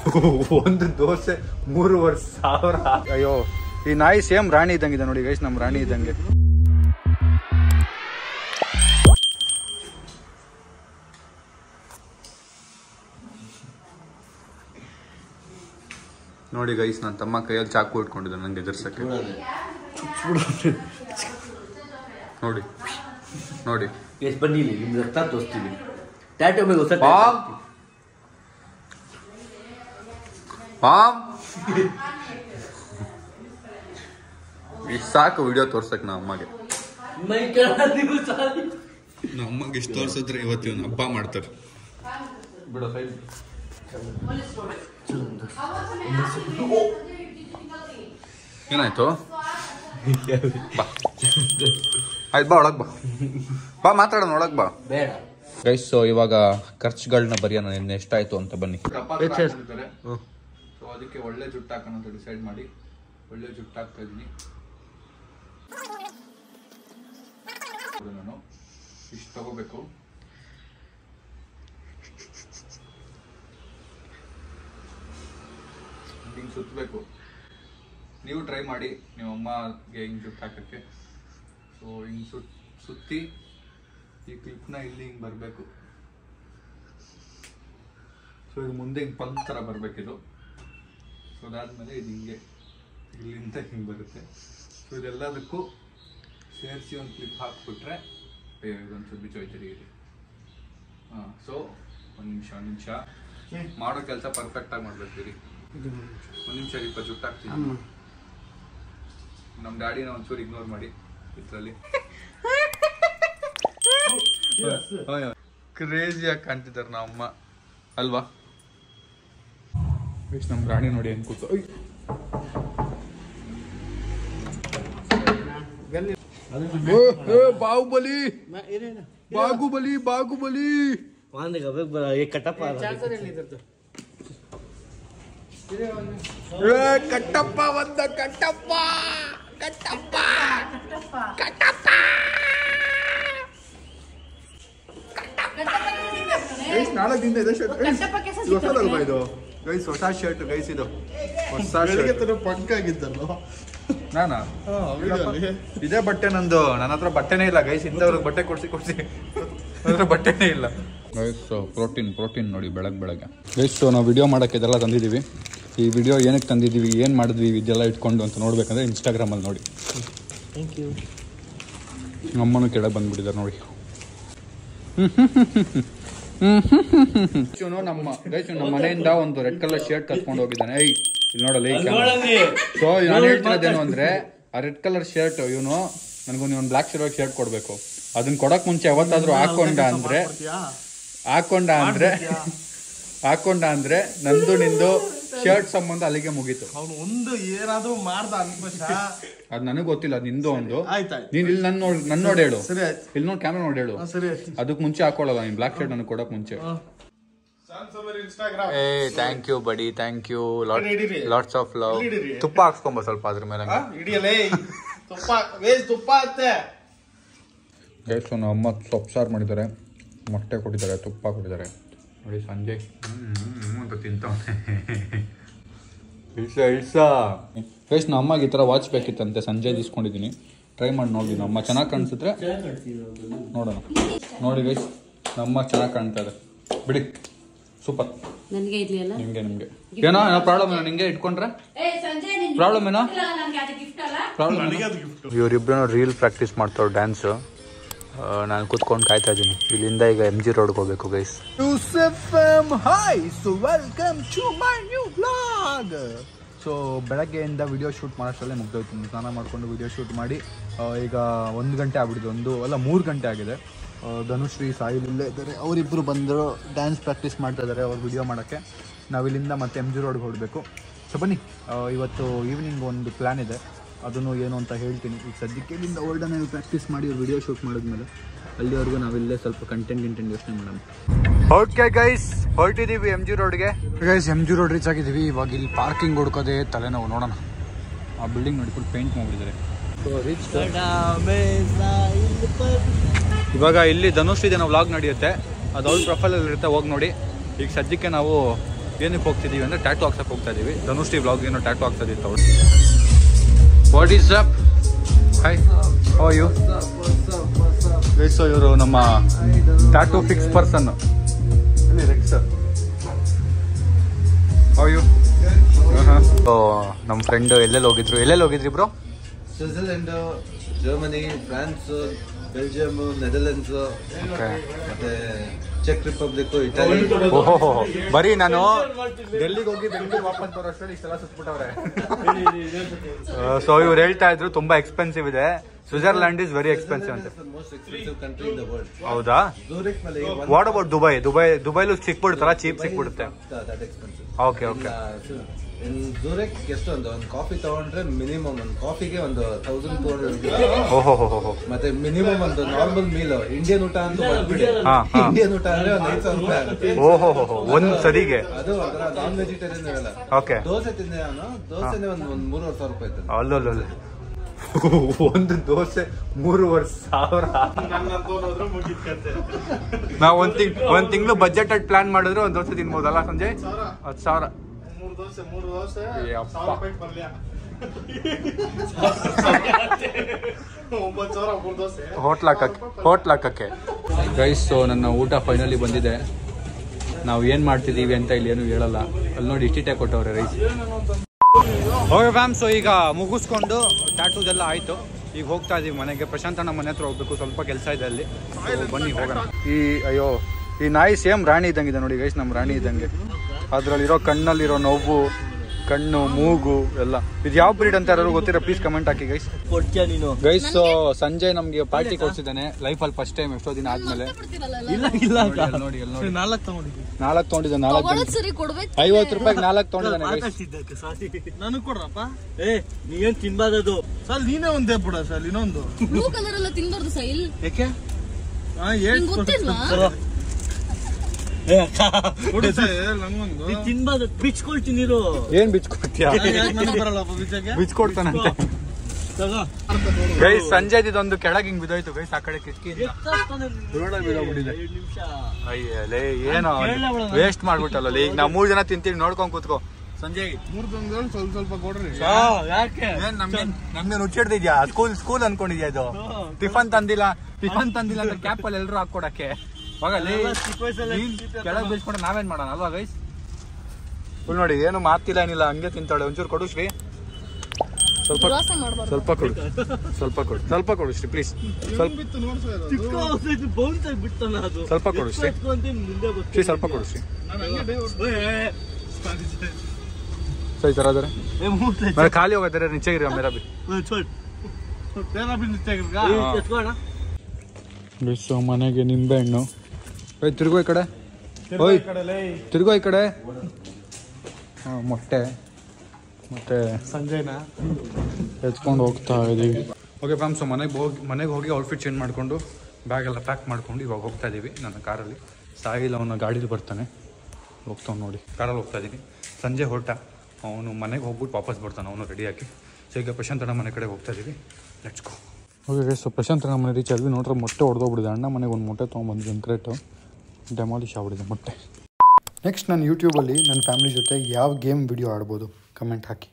ಒಂದು ದೋಸೆ ಮೂರುವರೆ ಸಾವಿರ ಅಯ್ಯೋ ಈ ನಾಯಿ ಸೇಮ್ ರಾಣಿ ಇದ್ದಂಗಿದೆ ನೋಡಿ ಗೈಸ್ ನಮ್ಮ ರಾಣಿ ಇದ್ದಂಗೆ ನೋಡಿ ಗೈಸ್ ನನ್ನ ತಮ್ಮ ಕೈಯಲ್ಲಿ ಚಾಕು ಇಟ್ಕೊಂಡಿದ್ದ ನಂಗೆ ಎದುರ್ಸಕ್ಕೆ ನೋಡಿ ನೋಡಿ ಎಷ್ಟು ಬನ್ನಿ ಇಲ್ಲಿ ನಿಮ್ಗೆ ರಕ್ತ ತೋರಿಸ್ತೀವಿ ಟ್ಯಾಟೋ ಮೇಲೆ ಹೊಸ ಪಾಮ್ ಪಾಮ್ ಇಷ್ಟ್ ಸಾಕು ವಿಡಿಯೋ ತೋರ್ಸಕ್ ನಾ ಅಮ್ಮಗೆ ಮೈ ಕೆಳ ನೀವು ಸಾರಿ ನಮ್ಮ ಅಮ್ಮಗೆ ಇಷ್ಟು ತೋರ್ಸಿದ್ರೆ ಇವತ್ತಿನ ಹಬ್ಬ ಮಾಡ್ತಾರೆ ಬಿಡೋ ಸೈಡ್ ಏನಾಯ್ತು ಬಾ ಆಯ್ತು ಬಾ ಒಳಗ್ ಬಾ ಬಾ ಮಾತಾಡೋಣ ಒಳಗ್ ಬಾ ಬೇಡ ಗೈಸ್ ಸೊ ಇವಾಗ ಖರ್ಚುಗಳನ್ನ ಬರೆಯೋಣ ನಿನ್ನೆ ಎಷ್ಟಾಯ್ತು ಅಂತ ಬನ್ನಿ ಸೊ ಅದಕ್ಕೆ ಒಳ್ಳೆ ಜುಟ್ಟು ಹಾಕೋಣ ಅಂತ ಡಿಸೈಡ್ ಮಾಡಿ ಒಳ್ಳೆ ಜುಟ್ಟು ಹಾಕ್ತಾ ಇದೀನಿ ನಾನು ಇಷ್ಟು ತಗೋಬೇಕು ಹಿಂಗೆ ಸುತ್ತಬೇಕು ನೀವು ಟ್ರೈ ಮಾಡಿ ನಿಮ್ಮ ಅಮ್ಮಗೆ ಹಿಂಗೆ ಜುಟ್ಟು ಹಾಕಕ್ಕೆ ಸೊ ಹಿಂಗೆ ಸುತ್ ಸುತ್ತಿ ಈ ಕ್ಲಿಪ್ನ ಇಲ್ಲಿ ಹಿಂಗೆ ಬರಬೇಕು ಸೊ ಇದು ಮುಂದೆ ಹಿಂಗೆ ಪಂಕ್ ಥರ ಬರಬೇಕಿದು ಸೊ ಅದಾದಮೇಲೆ ಇದು ಹಿಂಗೆ ಇಲ್ಲಿಂದ ಹಿಂಗೆ ಬರುತ್ತೆ ಸೊ ಇದೆಲ್ಲದಕ್ಕೂ ಸೇರಿಸಿ ಒಂದು ಕ್ಲಿಪ್ ಹಾಕ್ಬಿಟ್ರೆ ಅಯ್ಯೋ ಇದೊಂದು ಸ್ವಲ್ಪ ಬಿಚ್ಚೋಯ್ತೀರಿ ಇದು ಹಾಂ ಸೊ ಒಂದು ನಿಮಿಷ ಒಂದು ನಿಮಿಷ ಮಾಡೋ ಕೆಲಸ ಪರ್ಫೆಕ್ಟಾಗಿ ಮಾಡ್ಬೇಕಿರಿ ಒಂದು ನಿಮಿಷ ಇಪ್ಪ ಜುಟ್ಟು ಹಾಕ್ತೀನಿ ನಮ್ಮ ಡ್ಯಾಡಿನ ಒಂಚೂರು ಇಗ್ನೋರ್ ಮಾಡಿ ಇದರಲ್ಲಿ ಕ್ರೇಜಿಯಾಗಿ ಕಾಣ್ತಿದ್ದಾರೆ ನಮ್ಮ ಅಮ್ಮ ಅಲ್ವಾ ಎಷ್ಟು ನಮ್ಮ ರಾಣಿ ನೋಡಿ ಹೆಂಗ್ ಕೂತು ಅಯ್ಯ್. ಏ, ಏ, ಬಾಹುಬಲಿ ಬಾಗುಬಲಿ ಬಾಗುಬಲಿ ವಾಂದಿಗೆ ಅವಾಗ ಬರ ಏ ಕಟ್ಟಪ್ಪ ಏ, ಕಟ್ಟಪ್ಪ ಬಂದ ಕಟ್ಟಪ್ಪ ಕಟ್ಟಪ್ಪ ಕಟ್ಟಪ್ಪ ಗೈಸ್ ನಾಲ್ಕಿಂದ ಇದೆ ಶರ್ಟ್ ಗೈಸ್ ಇದು ಹೊಸದಲ್ವಾ ಇದು ಗೈಸ್ ಹೊಸ ಶರ್ಟ್ ಗೈಸ್ ಇದು ಹೊಸ ಶರ್ಟ್ ಪಂಕ್ ಆಗಿದ್ದಲ್ಲ ನಾನಾ ಇದೇ ಬಟ್ಟೆ ನಂದು ನನ್ನ ಹತ್ರ ಬಟ್ಟೆನೇ ಇಲ್ಲ ಗೈಸ್ ಇಂಥವ್ರಿಗೆ ಬಟ್ಟೆ ಕೊಡ್ಸಿ ಕೊಡ್ಸಿ ನನ್ನ ಹತ್ರ ಬಟ್ಟೆನೇ ಇಲ್ಲ ಗೈಸ್ ಪ್ರೋಟೀನ್ ಪ್ರೋಟೀನ್ ನೋಡಿ ಬೆಳಗ್ಗೆ ಬೆಳಗ್ಗೆ ಗೈಸ್ ನಾವು ವಿಡಿಯೋ ಮಾಡೋಕ್ಕೆ ಇದೆಲ್ಲ ತಂದಿದ್ದೀವಿ ಈ ವಿಡಿಯೋ ಏನಕ್ಕೆ ತಂದಿದ್ದೀವಿ ಏನು ಮಾಡಿದ್ವಿ ಇದೆಲ್ಲ ಇಟ್ಕೊಂಡು ಅಂತ ನೋಡ್ಬೇಕಂದ್ರೆ ಇನ್ಸ್ಟಾಗ್ರಾಮಲ್ಲಿ ನೋಡಿ ಥ್ಯಾಂಕ್ ಯು ನಮ್ಮನ್ನು ಕೆಳಗೆ ಬಂದ್ಬಿಟ್ಟಿದ್ದಾರೆ ನೋಡಿ ಚೂನು ನಮ್ಮ ಗೈಸ್ ನಮ್ಮ ಮನೆಯಿಂದ ಒಂದು ರೆಡ್ ಕಲರ್ ಶರ್ಟ್ ಕತ್ಕೊಂಡು ಹೋಗಿದ್ದಾನೆ ಏಯ್ ಇಲ್ಲಿ ನೋಡಲ್ಲ ಈ ಸೊ ನಾನು ಹೇಳ್ತಿರೋದೇನು ಅಂದ್ರೆ ಆ ರೆಡ್ ಕಲರ್ ಶರ್ಟ್ ಇವನು ನನಗೊಂದು ಒಂದು ಬ್ಲಾಕ್ ಶರ್ಟ್ ಶರ್ಟ್ ಕೊಡ್ಬೇಕು ಅದನ್ನ ಕೊಡಕ್ ಮುಂಚೆ ಯಾವತ್ತಾದ್ರೂ ಹಾಕೊಂಡ ಅಂದ್ರೆ ಹಾಕೊಂಡ ಅಂದ್ರೆ ಹಾಕೊಂಡ ಅಂದ್ರೆ ನಂದು ನಿಂದು ಶರ್ಟ್ ಸಂಬಂಧ ಅಲ್ಲಿಗೆ ಮುಗೀತು ಅವನು ಒಂದು ಏನಾದ್ರೂ ಮಾಡ್ದ ಅನ್ಕೋಶ ಅದ್ ನನಗೆ ಗೊತ್ತಿಲ್ಲ ಅದ್ ನಿಂದು ಒಂದು ಆಯ್ತಾಯ್ತು ನೀನ್ ಇಲ್ಲಿ ನನ್ ನೋಡಿ ನನ್ ನೋಡಿ ಹೇಳು ಸರಿ ಆಯ್ತು ಇಲ್ಲಿ ನೋಡಿ ಕ್ಯಾಮ್ರಾ ನೋಡಿ ಹೇಳು ಹಾ, ಸರಿ ಆಯ್ತು ಅದಕ್ಕೆ ಮುಂಚೆ ಹಾಕೊಳ್ಳಲ್ಲ ನೀನ್ ಬ್ಲಾಕ್ ಶರ್ಟ್ ನನಗೆ ಕೊಡಕ್ ಮುಂಚೆ ಇನ್ಸ್ಟಾಗ್ರಾಮ್ ಏ thank you buddy thank you ಹಿಡೀರಿ. ಲಾಟ್ಸ್ ಆಫ್ ಲವ್ ಹಿಡೀರಿ. ತುಪ್ಪ ಹಾಕ್ಸ್ಕೊಂಬ ಸ್ವಲ್ಪ ಅದ್ರ ಮೇಲೆ ಹಿಡಿಯಲೇ ತುಪ್ಪ ವೇಸ್ ತುಪ್ಪ ಅತ್ತೆ ಗೈಸ್ ನಮ್ಮ ಅಮ್ಮ ಸೊಪ್ಪು ಸಾರು ಮಾಡಿದ್ದಾರೆ ಮೊಟ್ಟೆ ಕೊಟ್ಟಿದ್ದಾರೆ ತುಪ್ಪ ಕೊಟ್ಟಿದ್ದಾರೆ ನೋಡಿ ಸಂಜೆ ಹ್ಮ್ ಅಂತ ತಿಂತವನೆ ಇಳ್ಸ ಇಳ್ಸ ಗೈಸ್ ನಮ್ಮ ಅಮ್ಮಗೆ ಈ ಥರ ವಾಚ್ ಬೇಕಿತ್ತಂತೆ ಸಂಜೆ ಇಸ್ಕೊಂಡಿದ್ದೀನಿ ಟ್ರೈ ಮಾಡಿ ನೋಡಿ ನಮ್ಮ ಚೆನ್ನಾಗಿ ಕಾಣಿಸಿದ್ರೆ ನೋಡೋಣ ನೋಡಿ ಗೈಸ್ ನಮ್ಮ ಚೆನ್ನಾಗಿ ಕಾಣ್ತಾ ಇದೆ ಬಿಡಿ ಸೂಪರ್ ನನಗೆ ಇರ್ಲಿ ಅಲ್ಲ ನಿಮ್ಗೆ ನಿಮ್ಗೆ ಏನೋ ಏನೋ ಪ್ರಾಬ್ಲಮ್ ಏನೋ ನಿಂಗೆ ಇಟ್ಕೊಂಡ್ರೆ ಏ ಸಂಜೆ ನಿನ್ ಪ್ರಾಬ್ಲಮ್ ಏನೋ ನನಗೆ ಅದು ಗಿಫ್ಟ್ ಅಲ್ಲ ಪ್ರಾಬ್ಲಮ್ ಇವರಿಬ್ರು ರೀಲ್ ಪ್ರಾಕ್ಟೀಸ್ ಮಾಡ್ತಾವ್ರು ಡ್ಯಾನ್ಸ್ ನಾನು ಕೂತ್ಕೊಂಡು ಕಾಯ್ತಾ ಇದ್ದೀನಿ ಇಲ್ಲಿಂದ ಈಗ ಎಮ್ ಜಿ ರೋಡ್ಗೆ ಹೋಗ್ಬೇಕು guys hi so welcome to my new blog so ಬೆಳಗ್ಗೆಯಿಂದ ವಿಡಿಯೋ ಶೂಟ್ ಮಾಡೋಷ್ಟಲ್ಲೇ ಮುಗ್ದೋಯ್ತು ಸ್ನಾನ ಮಾಡಿಕೊಂಡು ವಿಡಿಯೋ ಶೂಟ್ ಮಾಡಿ ಆ, ಈಗ ಒಂದು ಗಂಟೆ ಆಗ್ಬಿಟ್ಟಿದೆ ಒಂದು ಅಲ್ಲ ಮೂರು ಗಂಟೆ ಆಗಿದೆ ಆ, ಧನುಶ್ರೀ ಸಾಯಿಲ್ ಇಲ್ಲೇ ಇದ್ದಾರೆ ಅವರಿಬ್ಬರು ಬಂದರು ಡ್ಯಾನ್ಸ್ ಪ್ರಾಕ್ಟೀಸ್ ಮಾಡ್ತಾ ಇದ್ದಾರೆ ಅವ್ರು ವಿಡಿಯೋ ಮಾಡೋಕ್ಕೆ ನಾವಿಲ್ಲಿಂದ ಮತ್ತೆ ಎಮ್ ಜಿ ರೋಡ್ಗೆ ಹೊರಡಬೇಕು ಸೊ ಬನ್ನಿ ಆ, ಇವತ್ತು ಈವ್ನಿಂಗ್ ಒಂದು ಪ್ಲ್ಯಾನ್ ಇದೆ ಅದನ್ನು ಏನು ಅಂತ ಹೇಳ್ತೀನಿ ಈಗ ಸದ್ಯಕ್ಕೆ ಇಲ್ಲಿಂದ ಓಲ್ಡನ್ ಪ್ರಾಕ್ಟೀಸ್ ಮಾಡಿ ವಿಡಿಯೋ ಶೂಟ್ ಮಾಡಿದ್ಮೇಲೆ ಅಲ್ಲಿವರೆಗೂ ನಾವಿಲ್ಲೇ ಸ್ವಲ್ಪ ಕಂಟೆಂಟ್ ಗಿಂಟೆಂಟ್ ಯೋಚನೆ ಮಾಡೋಣ ಓಕೆ ಗೈಸ್ ಹೊರಟಿದ್ದೀವಿ ಎಮ್ ಜಿ ರೋಡ್ಗೆ guys M G road reach ಆಗಿದ್ದೀವಿ ಇವಾಗ ಇಲ್ಲಿ ಪಾರ್ಕಿಂಗ್ ಹುಡ್ಕೋದೆ ತಲೆನೋವು ನೋಡೋಣ ಆ ಬಿಲ್ಡಿಂಗ್ ನೋಡಿ ಫುಲ್ ಪೇಂಟ್ ಮಾಡಿದ್ದಾರೆ ಇವಾಗ ಇಲ್ಲಿ ಧನುಷ್ ಇದೆ ನಾವು ವ್ಲಾಗ್ ನಡೆಯುತ್ತೆ ಅದು ಅವ್ರ ಪ್ರೊಫೈಲಲ್ಲಿ ಇರುತ್ತೆ ಹೋಗಿ ನೋಡಿ ಈಗ ಸದ್ಯಕ್ಕೆ ನಾವು ಏನಕ್ಕೆ ಹೋಗ್ತಿದ್ದೀವಿ ಅಂದರೆ ಟ್ಯಾಟು ಹಾಕ್ಸಕ್ಕೆ ಹೋಗ್ತಾ ಇದ್ದೀವಿ ಧನುಷ್ಟಿ ವ್ಲಾಗ್ ಏನೋ ಟ್ಯಾಟು ಹಾಕ್ತಾ ಇದ್ದೀವಿ ಅವ್ರು what is up hi how you so ಇವರು ನಮ್ಮ tattoo fix person sir how you ನಮ್ಮ ಫ್ರೆಂಡ್ ಎಲ್ಲೆಲ್ಲಿ ಹೋಗಿದ್ರು ಎಲ್ಲೆಲ್ಲಿ ಹೋಗಿದ್ರಿ bro Switzerland Germany France Belgium Netherlands ಮತ್ತೆ ಚೆಕ್ ರಿಪಬ್ಲಿಕ್ ಇಟಲಿ ಓಹೋ ಬರೀ ನಾನು ಡೆಲ್ಲಿಗೆ ಹೋಗಿ ಬೆಂಗಳೂರು ವಾಪಸ್ ಬರೋ ಅಷ್ಟರಲ್ಲಿ ಇಷ್ಟೆಲ್ಲ ಸುತ್ಬಿಟ್ಟವ್ರೆ ಸೊ ಇವ್ರು ಹೇಳ್ತಾ ಇದ್ರು ತುಂಬಾ ಎಕ್ಸ್ಪೆನ್ಸಿವ್ ಇದೆ ಸ್ವಿಟ್ಜರ್ಲ್ಯಾಂಡ್ ಇಸ್ ವೆರಿ ಎಕ್ಸ್ಪೆನ್ಸಿವ್ ಅಂತ most expensive country in the world ಹೌದಾ ಝೂರಿಕ್ ಮೇಲೆ ವಾಟ್ ಅಬೌಟ್ ದುಬೈ ದುಬೈ ದುಬೈಲು ಸಿಕ್ಬಿಡ್ತಾರ ಚೀಪ್ ಸಿಕ್ಬಿಡುತ್ತೆ that expensive okay okay in Zurich ಎಷ್ಟು ಒಂದು ಒಂದು ಕಾಫಿ ತಗೊಂಡ್ರೆ ಮಿನಿಮಮ್ ಒಂದು ಕಾಫಿಗೆ ಒಂದು ತೌಸಂಡ್ ಟೂ ಹಂಡ್ರೆಡ್ ಓಹೋ ಹೋ ಹೋ ಮತ್ತೆ ಮಿನಿಮಮ್ ಒಂದು ನಾರ್ಮಲ್ ಮೀಲ್ ಇಂಡಿಯನ್ ಊಟ ಅಂತ ಬಂದ್ಬಿಡಿ ಹಾ, ಹಾ. ಇಂಡಿಯನ್ ಊಟ ಅಂದ್ರೆ ಒಂದು ಐದು ಸಾವಿರ ರೂಪಾಯಿ ಆಗುತ್ತೆ ಓಹೋ ಹೋ ಹೋ ಒಂದ್ ಸರಿಗೆ ಅದು ಅದರ ನಾನ್ ವೆಜಿಟೇರಿಯನ್ ಇರಲ್ಲ ಓಕೆ ದೋಸೆ ತಿಂದೆ ನಾನು ದೋಸೆನೆ ಒಂದು ಒಂದು ಮೂರುವರೆ ಸಾವಿರ ರೂಪಾಯಿ ಇತ್ತು ಅಲ್ಲಲ್ಲ ಒಂದು ದೋಸೆ ಮೂರುವರೆ ಸಾವಿರ ನಾವು ಒಂದ್ ತಿಂಗ್ ಒಂದ್ ತಿಂಗಳು ಬಜೆಟ್ ಅಲ್ಲಿ ಪ್ಲಾನ್ ಮಾಡಿದ್ರೆ ಒಂದ್ ದೋಸೆ ತಿನ್ಬೋದಲ್ಲ ಸಂಜಯ್ ಹತ್ತು ಸಾವಿರ ಮೂರು ದೋಸೆ ಮೂರು ದೋಸೆ ಯಪ್ಪ. ಸಾವಿರ ರೂಪಾಯಿ ಪಲ್ಯ ಒಂಬತ್ತು ಸಾವಿರ ಮೂರು ದೋಸೆ ಹೋಟ್ಲ್ ಹಾಕಕ್ಕೆ ಹೋಟ್ಲ್ ಹಾಕಕ್ಕೆ ಗೈಸ್ ನನ್ನ ಊಟ ಫೈನಲಿ ಬಂದಿದೆ ನಾವು ಏನ್ ಮಾಡ್ತಿದೀವಿ ಅಂತ ಇಲ್ಲಿ ಏನು ಹೇಳಲ್ಲ ಅಲ್ಲಿ ನೋಡಿ ಇಷ್ಟಿಟ್ಟೆ ಕೊಟ್ಟವ್ರೆ ರೈಸ್ ಓಕೆ ಫ್ಯಾಮ್ ಸೊ ಈಗ ಮುಗಿಸ್ಕೊಂಡು ಟ್ಯಾಟೂದೆಲ್ಲ ಆಯ್ತು ಈಗ ಹೋಗ್ತಾ ಇದೀವಿ ಮನೆಗೆ ಪ್ರಶಾಂತ್ ಅಣ್ಣ ಮನೆ ಹತ್ರ ಹೋಗ್ಬೇಕು ಸ್ವಲ್ಪ ಕೆಲಸ ಇದೆ ಅಲ್ಲಿ So, ಬನ್ನಿ ಹೋಗೋಣ ಈ ಅಯ್ಯೋ ಈ ನಾಯಿ ಸೇಮ್ ರಾಣಿ ಇದ್ದಂಗಿದೆ ನೋಡಿ ಗೈಸ್ ನಮ್ಮ ರಾಣಿ ಇದ್ದಂಗೆ ಅದ್ರಲ್ಲಿರೋ ಕಣ್ಣಲ್ಲಿರೋ ನೋವು ಕಣ್ಣು ಮೂಗು ಎಲ್ಲ ಇದು ಯಾವ ಬ್ರೀಡ್ ಅಂತ ಯಾರು ಗೊತ್ತಿರೋ ಪ್ಲೀಸ್ ಕಮೆಂಟ್ ಹಾಕಿ ಗೈಸ್ ಕೊಡ್ತೀಯ ನೀನು ಗೈಸ್ ಸಂಜಯ್ ನಮ್ಗೆ ಪಾರ್ಟಿ ಕೊಡ್ಸಿದ್ದಾನೆ ಲೈಫ್ ಅಲ್ಲಿ ಫಸ್ಟ್ ಟೈಮ್ ಎಷ್ಟೋ ದಿನ ಆದ್ಮೇಲೆ ಇಲ್ಲ ಇಲ್ಲ ನೋಡಿ, ಅಲ್ಲಿ ನೋಡಿ ಅಲ್ಲಿ ನೋಡಿ ನಾಲ್ಕು ತಗೊಂಡಿದ್ವಿ ನಾಲ್ಕು ತೊಗೊಂಡಿದ್ದಾನೆ ನಾಲ್ಕು ತಗೊಳೋದ್ ಸರಿ ಕೊಡ್ಬೇಕು ಐವತ್ತು ರೂಪಾಯಿಗೆ ನಾಲ್ಕು ತೊಗೊಂಡಿದ್ದಾನೆ ಗೈಸ್ ಮಾತಾಡ್ತಿದ್ದಕ್ಕೆ ಸಾರಿ ನನಗ್ ಕೊಡ್ರಪ್ಪ ಏ ನೀನ್ ತಿನ್ಬಾರ್ದದು ಸರ್ ನೀನೇ ಒಂದೇ ಬಿಡ ಸರ್ ಇನ್ನೊಂದು ಬ್ಲೂ ಕಲರ್ ಎಲ್ಲ ತಿನ್ಬಾರ್ದು ಸೈಲ್ ಯಾಕೆ ಹಾ ಏನ್ ನಿಂಗ್ ಗೊತ್ತಿಲ್ವಾ ಏ ಅಕ್ಕ ಕೊಡು ಸರ್ ನಂಗೊಂದು ನೀನ್ ತಿನ್ಬಾರ್ದು ಬಿಚ್ಕೊಳ್ತೀನಿ ನೀರು ಏನ್ ಬಿಚ್ಕೊಡ್ತೀಯ ನನಗೆ ಬರಲ್ಲಪ್ಪ ಬೀಜಕ್ಕೆ ಬಿಚ್ಕೊಡ್ತಾನಂತೆ ತಗೋ ಗೈಸ್ ಸಂಜಯ್ ಇದೊಂದು ಕೆಳಗೆ ಹಿಂಗ್ ಬಿದ್ದೋಯ್ತು ಗೈಸ್ ಆ ಕಡೆ ಕಿಟಕಿಯಿಂದ ಎತ್ತಾಗ್ತಾನೆ ನೀನು. ರೋಡ ಬಿದ್ದೋಗ್ಬಿಟ್ಟಿದೆ. ಎರಡು ನಿಮಿಷ ಅಯ್ಯಲೇ ಏನೋ ಕೇಳಲ್ಲ ಬಿಡು. ವೇಸ್ಟ್ ಮಾಡ್ಬಿಟ್ಟಲ್ಲ ಈಗ ನಾವು ಮೂರ್ ಜನ ತಿಂತೀವಿ ನೋಡ್ಕೊಂಡ್ ಕೂತ್ಕೋ ಸಂಜಯ್ ಮೂರ್ ತಂಗಳು ಸ್ವಲ್ಪ ಸ್ವಲ್ಪ ಕೊಡ್ರಿ ಆ, ಯಾಕೆ ಏನ್ ನಮ್ಗೆ ನಮ್ಗೆ ರುಚಿಡ್ದಿದ್ಯಾ ಸ್ಕೂಲ್ ಸ್ಕೂಲ್ ಅನ್ಕೊಂಡಿದ್ಯಾ ಇದು ಟಿಫನ್ ತಂದಿಲ್ಲ ಟಿಫನ್ ತಂದಿಲ್ಲ ಅಂತ ಕ್ಯಾಪ್ ಅಲ್ಲಿ ಎಲ್ರು ಹಾಕೊಡಕ್ಕೆ ಹೋಗಲ್ಲಿ ಎಲ್ಲ ಚಿಕ್ಕ ವಯಸ್ಸಲ್ಲೇ ಚಿಕ್ಕ ಕೆಳಗೆ ಬೀಳ್ಸ್ಕೊಂಡು ನಾವೇನ್ ಮಾಡೋಣ ಅಲ್ವಾ ಗೈಸ್ ಫುಲ್ ನೋಡಿ ಏನು ಮಾತಿಲ್ಲ ಏನಿಲ್ಲ ಹಂಗೆ ತಿಂತಾಳೆ ಒಂಚೂರು ಕೊಡು ಶ್ರೀ ಸ್ವಲ್ಪ ದುರಾಸ ಮಾಡ್ಬಾರ್ದು ಸ್ವಲ್ಪ ಕೊಡು ಸ್ವಲ್ಪ ಕೊಡು ಸ್ವಲ್ಪ ಕೊಡು ಶ್ರೀ ಪ್ಲೀಸ್ ಸ್ವಲ್ಪ ಬಿತ್ತು ನೋಡ್ಸೋದು ಅದು. ಚಿಕ್ಕ ವಯಸ್ಸಲ್ಲಿ ಬೌನ್ಸ್ ಆಗಿ ಬಿಡ್ತಾನ ಅದು ಸ್ವಲ್ಪ ಕೊಡು ಶ್ರೀ. ಎತ್ಬೇಕು ಅಂತ ಮುಂದೆ ಬರ್ತೀನಿ. ಶ್ರೀ ಸ್ವಲ್ಪ ಕೊಡು ಶ್ರೀ ನಾನು ಹಂಗೆ ಡೈವರ್ಸ್ ಏ, ಏ, ಸೊ ಈ ತರ ಆದರೆ ಏ, ಮೂರ್ತಿ. ಮೇಲೆ ಖಾಲಿ ಹೋಗೋದಾರೆ ನಿಚ್ಚಗಿರಿ ಮೇರಾ ಬಿ ಏ, ಚೋಳ್. ತೇರಾ ಬಿಲ್ ನಿಂತಾಗಿರ್ಗ ಏ, ಎತ್ಕೊಳ್ಳೋಣ. ಬಿಸು ಮನೆಗೆ ನಿಂಬೆ ಹಣ್ಣು ಓಯ್ ತಿರ್ಗೋ ಈ ಕಡೆ ಓಯ್ ತಿರ್ಗೋ ಈ ಕಡೆ ಹಾಂ ಮೊಟ್ಟೆ ಮತ್ತೆ ಸಂಜಯ್ನ ಎತ್ಕೊಂಡು ಹೋಗ್ತಾ ಇದೀವಿ ಓಕೆ ಫ್ಯಾಮ್ ಸೊ ಮನೆಗೆ ಹೋಗಿ ಮನೆಗೆ ಹೋಗಿ ಔಟ್ಫಿಟ್ ಚೇಂಜ್ ಮಾಡಿಕೊಂಡು ಬ್ಯಾಗ್ ಎಲ್ಲ ಪ್ಯಾಕ್ ಮಾಡ್ಕೊಂಡು ಇವಾಗ ಹೋಗ್ತಾ ಇದ್ದೀವಿ ನನ್ನ ಕಾರಲ್ಲಿ ಸಾಹಿಲ್ ಅವನ ಗಾಡೀಲಿ ಬರ್ತಾನೆ ಹೋಗ್ತಾವ್ ನೋಡಿ ಕಾರಲ್ಲಿ ಹೋಗ್ತಾ ಇದ್ದೀನಿ ಸಂಜೆ ಹೊರಟ ಅವನು ಮನೆಗೆ ಹೋಗ್ಬಿಟ್ಟು ವಾಪಸ್ ಬರ್ತಾನೆ ಅವನು ರೆಡಿಯಾಗಿ ಸೊ ಈಗ ಪ್ರಶಾಂತ್ ಅಣ್ಣ ಮನೆ ಕಡೆ ಹೋಗ್ತಾ ಇದ್ದೀವಿ let's go okay so Prashant ಅಣ್ಣ ಮನೆ ರೀಚ್ ಆದ್ವಿ ನೋಡ್ರೆ ಮೊಟ್ಟೆ ಹೊಡೆದೋಗ್ಬಿಡಿದೆ ಅಣ್ಣ ಮನೆಗೆ ಒಂದು ಮೊಟ್ಟೆ ತೊಗೊಂಬಂದಿದ್ದೀನಿ ಕ್ರೇಟು ಡೆಮಾಲಿಶ್ ಆಗ್ಬಿಡಿದೆ ಮೊಟ್ಟೆ ನೆಕ್ಸ್ಟ್ ನಾನು ಯೂಟ್ಯೂಬಲ್ಲಿ ನನ್ನ ಫ್ಯಾಮಿಲಿ ಜೊತೆ ಯಾವ ಗೇಮ್ ವಿಡಿಯೋ ಆಡ್ಬೋದು ಕಮೆಂಟ್ ಹಾಕಿ